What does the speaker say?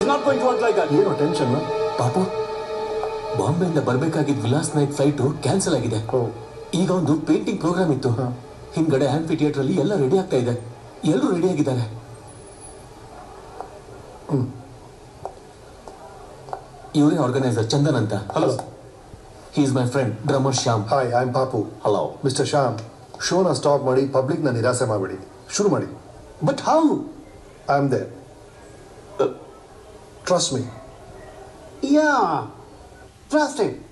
It's not going to work like that. ಏನು tension Papu ಬಾಂಬೆಯಿಂದ ಬರ್ಬೇಕಾಗಿದ್ದ ವಿಲಾಸ್ ನೈಟ್ ಫ್ಲೈಟ್ ಕ್ಯಾನ್ಸಲ್ ಆಗಿದೆ ಓ ಈಗ ಒಂದು ಪೇಂಟಿಂಗ್ ಪ್ರೋಗ್ರಾಮ್ ಇತ್ತು ಹಾ. ಹಿಂದ್ಗಡೆ ಆಂಫಿ ಥಿಯೇಟರ್ ಅಲ್ಲಿ ಎಲ್ಲ ರೆಡಿ ಆಗ್ತಾ ಇದೆ ಎಲ್ಲರೂ ರೆಡಿ ಆಗಿದ್ದಾರೆ ಇವರೇ ಆರ್ಗನೈಸರ್ ಚಂದನ್ ಅಂತ hello he is my friend drummer Shyam hi I am Papu hello mister Shyam ಶೋನ ಸ್ಟಾಪ್ ಮಾಡಿ ಪಬ್ಲಿಕ್ನ ನಿರಾಸೆ ಮಾಡಬೇಡಿ ಶುರು ಮಾಡಿ but how I am there trust me Yeah. Trust him.